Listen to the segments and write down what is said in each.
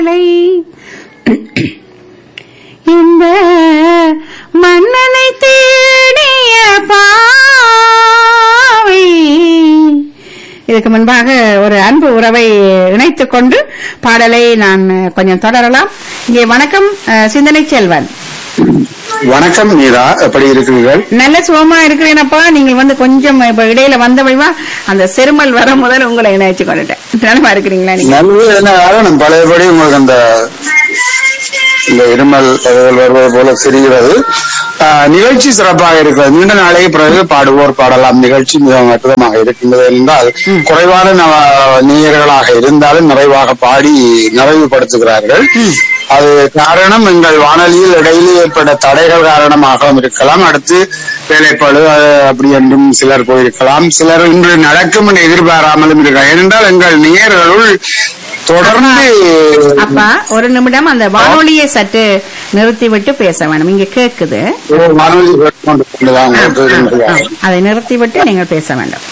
பாடலை இந்த மன்னனை தேடிய பாவை இதுக்கு முன்பாக ஒரு அன்பு உறவை இணைத்துக் கொண்டு பாடலை நான் கொஞ்சம் தொடரலாம் இங்கே வணக்கம் அஹ், சிந்தனை செல்வன் வணக்கம் நீதா எப்படி இருக்கிறீர்கள் நல்ல சுகமா இருக்கிறேனப்பா நீங்க வந்து கொஞ்சம் இப்ப இடையில வந்தவழிவா அந்த செருமல் வர முதல் உங்களை இணைச்சு கொண்டுட்டேன் நலமா இருக்கிறீங்களா நீங்க நல்லது என்ன காரணம் பழையபடி உங்களுக்கு அந்த இந்த இருமல் அதுகள் வருவது போல தெரிகிறது ஆஹ், நிகழ்ச்சி சிறப்பாக இருக்கிறது நீண்ட நாளைக்கு பிறகு பாடுவோர் பாடலாம் நிகழ்ச்சி மிகவும் அற்புதமாக இருக்கின்றது என்றால் குறைவான நவ- நேயர்களாக இருந்தாலும் நிறைவாக பாடி நிறைவுபடுத்துகிறார்கள் அது காரணம் எங்கள் வானொலியில் இடையிலே ஏற்பட்ட தடைகள் காரணமாகவும் இருக்கலாம் அடுத்து வேலைப்பாடு அது அப்படி என்றும் சிலர் போயிருக்கலாம் சிலர் இன்று நடக்கும் என்று எதிர்பாராமலும் இருக்கலாம் ஏனென்றால் எங்கள் நேயர்களுள் தொடர்ந்து அப்பா ஒரு நிமிடம் அந்த வானொலியை சற்று நிறுத்தி விட்டு பேச வேணும் இங்க கேக்குது ஒரு வானொலி கேட்டுக்கொண்டு கொண்டுதான் ஆ, உங்களுக்கு ஆ, ஆ. இருக்கிறார்கள். அதை நிறுத்தி விட்டு நீங்கள் பேச வேண்டும்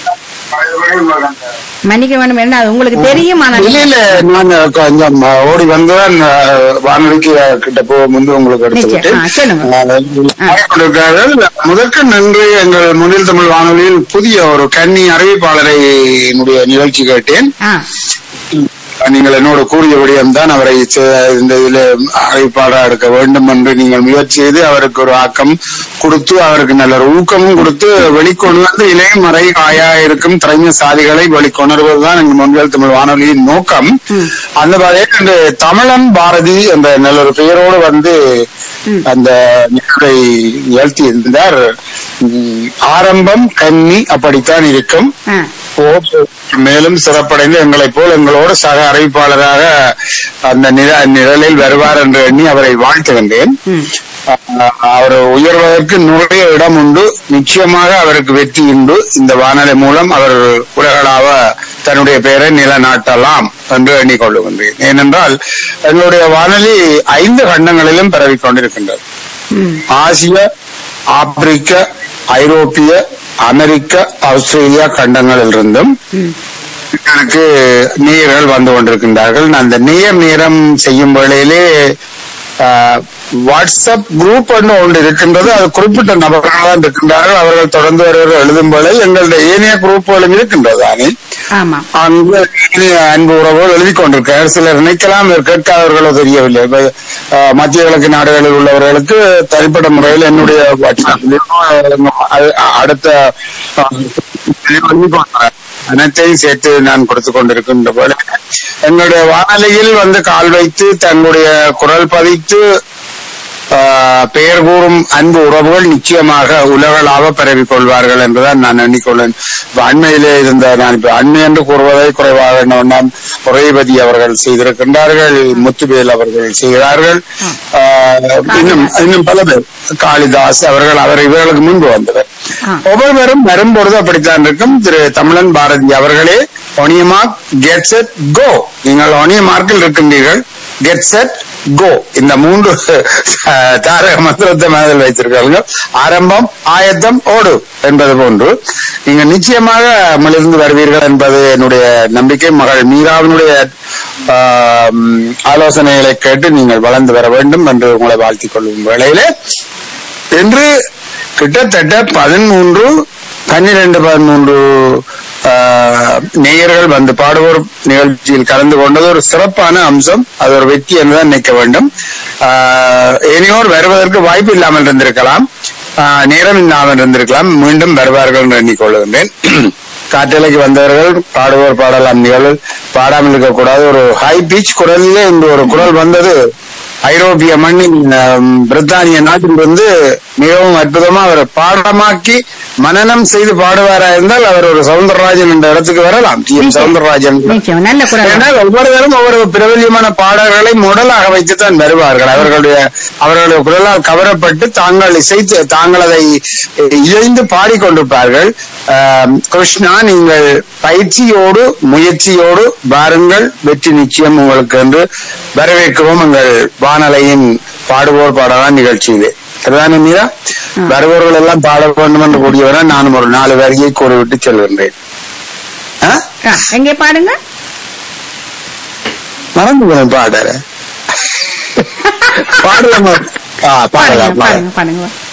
மன்னிக்க வேண்டும் என்று அது உங்களுக்கு தெரியும் ஆனால் இல்ல இல்ல நான் கொஞ்சம் ஓடி வந்துதான் அஹ், வானொலிக்கு கிட்ட போக முன்பு உங்களுக்கு எடுத்து நிச்சயம். ஆ, சொல்லுங்க. கொடுக்கிறார்கள் முதற்கு நன்றி எங்கள் முன்னில் தமிழ் வானொலியில் புதிய ஒரு கன்னி அறிவிப்பாளரை என்னுடைய நிகழ்ச்சி கேட்டேன் ஆ, நீங்கள் என்னோட கூறியபடியும் தான் அவரை சே- இந்த இதில் அறிவிப்பாளராக எடுக்க வேண்டும் என்று நீங்கள் முயற்சி செய்து அவருக்கு ஒரு ஆக்கம் கொடுத்து அவருக்கு நல்ல ஒரு ஊக்கமும் கொடுத்து வெளிக்கொண்டு வந்து இளைய மறை காயா இருக்கும் திறமை சாதிகளை வெளிக்கொணர்வதுதான் எங்கள் முன்கள் தமிழ் வானொலியின் நோக்கம் அந்த வகையில் இந்த தமிழன் பாரதி என்ற நல்ல ஒரு பெயரோடு வந்து அந்த நிகழ்வை நிகழ்த்தி இருந்தார் உம், ஆரம்பம் கன்னி அப்படித்தான் இருக்கும் ஆ. ஓ- மேலும் சிறப்படைந்து எங்களைப் போல் எங்களோடு சக அறிவிப்பாளராக அந்த நில- நிழலில் வருவார் என்று எண்ணி அவரை வாழ்த்துகின்றேன் அஹ், அவர் உயர்வதற்கு நிறைய இடம் உண்டு நிச்சயமாக அவருக்கு வெற்றி உண்டு இந்த வானொலி மூலம் அவர் உலகளாவ தன்னுடைய பெயரை நிலநாட்டலாம் என்று எண்ணிக்கொள்ளுகின்றேன் ஏனென்றால் எங்களுடைய வானொலி ஐந்து கண்டங்களிலும் பரவிக் கொண்டிருக்கின்றது ம், ஆசிய ஆப்பிரிக்க ஐரோப்பிய அமெரிக்க ஆஸ்திரேலியா கண்டங்களிலிருந்தும் எனக்கு நேயர்கள் வந்து கொண்டிருக்கின்றார்கள் நான் அந்த நேயர் நேரம் செய்யும் வேளையிலே ஆஹ், வாட்ஸ்அப் குரூப் ஒன்று ஒன்று இருக்கின்றது அது குறிப்பிட்ட நபர்கள் தான் இருக்கின்றார்கள் அவர்கள் தொடர்ந்து வருகிற எழுதும் வேளை எங்களுடைய ஏனைய குரூப்புகளும் இருக்கின்றது தானே ஆமா அங்கு இனிய அன்பு உறவுகள் எழுதி கொண்டிருக்கிறார் சிலர் நினைக்கலாம் கேட்காதவர்களோ தெரியவில்லை இப்ப, அஹ், மத்திய கிழக்கு நாடுகளில் உள்ளவர்களுக்கு தனிப்பட்ட முறையில் என்னுடைய வாட்ஸ்அப்பிலும், அஹ், அடுத்த அஹ், எழுதி கொண்டார். அனைத்தையும் சேர்த்து நான் கொடுத்துக் கொண்டிருக்கின்ற போல எங்களுடைய வானொலியில் வந்து கால் வைத்து தன்னுடைய குரல் பதித்து ஆஹ், பெயர் கூறும் அன்பு உறவுகள் நிச்சயமாக உலகளாவ பரவிக் கொள்வார்கள் என்றுதான் நான் எண்ணிக்கொள்ளேன் இப்ப அண்மையிலே இருந்த நான் இப்ப அண்மை என்று கூறுவதை குறைவாக எண்ணம் உரைபதி அவர்கள் செய்திருக்கின்றார்கள் முத்துவேல் அவர்கள் செய்கிறார்கள் ஆஹ், இன்னும் இன்னும் பல பேர் காளிதாஸ் அவர்கள் அவர் இவர்களுக்கு முன்பு வந்தவர் ஆ. ஒவ்வொருவரும் வரும்பொழுது அப்படித்தான் இருக்கும் திரு தமிழன் பாரதி அவர்களே ஒனியமார்க் கெட் செட் கோ நீங்கள் ஒனியமார்க்கில் இருக்கின்றீர்கள் கெட் செட் கோ இந்த மூன்று அஹ், தாரக மந்திரத்தை மனதில் வைத்திருக்கார்கள் ஆரம்பம் ஆயத்தம் ஓடு என்பது போன்று நீங்க நிச்சயமாக மிளிர்ந்து வருவீர்கள் என்பது என்னுடைய நம்பிக்கை மகள் மீராவினுடைய ஆஹ், ம், ஆலோசனைகளை கேட்டு நீங்கள் வளர்ந்து வர வேண்டும் என்று உங்களை வாழ்த்திக் கொள்ளும் வேளையிலே இன்று கிட்டத்தட்ட பதிமூன்று பன்னிரண்டு பதிமூன்று ஆஹ், நேயர்கள் வந்து பாடுவோர் நிகழ்ச்சியில் கலந்து கொண்டது ஒரு சிறப்பான அம்சம் அது ஒரு வெற்றி என்றுதான் நினைக்க வேண்டும் ஆஹ், இனியோர் வருவதற்கு வாய்ப்பு இல்லாமல் இருந்திருக்கலாம் ஆஹ், நேரம் இல்லாமல் இருந்திருக்கலாம் மீண்டும் வருவார்கள் என்று எண்ணிக்கொள்கின்றேன் காற்றலைக்கு வந்தவர்கள் பாடுவோர் பாடலாம் நிகழ்வு பாடாமல் இருக்கக்கூடாது ஒரு ஹை பீச் குரலிலே இந்த ஒரு குரல் வந்தது ஐரோப்பிய மண்ணின் ஆம், பிரித்தானிய நாட்டிலிருந்து மிகவும் அற்புதமா அவர் பாடமாக்கி மனனம் செய்து பாடுவாரா இருந்தால் அவர் ஒரு சவுந்தரராஜன் என்ற இடத்துக்கு வரலாம் டி எம் சவுந்தரராஜன் நிச்சயம் நல்ல குரல் ஏனால் ஒவ்வொருவரும் ஒவ்வொரு பிரபல்யமான பாடல்களை முடலாக வைத்துத்தான் வருவார்கள் அவர்களுடைய அவர்களுடைய குரலால் கவரப்பட்டு தாங்கள் இசைத்து தாங்கள் அதை இழைந்து பாடிக்கொண்டிருப்பார்கள் ஆம், கிருஷ்ணா நீங்கள் பயிற்சியோடு முயற்சியோடு வாருங்கள் வெற்றி நிச்சயம் உங்களுக்கு என்று வரவேற்கிறோம் எங்கள் வானலையின் பாடுவோர் பாடலாம் நிகழ்ச்சி இது அதுதானே மீரா வருபவர்கள் எல்லாம் பாட வேண்டும் என்று கூடியவரை நானும் ஒரு நாலு வரியை கூறிவிட்டு செல்கின்றேன் ஆ? ஆ, எங்கே பாடுங்க மறந்து போனேன் பாடற பாடலாமா ஆ பாருங்க பாடலாம் பாருங்க பாருங்க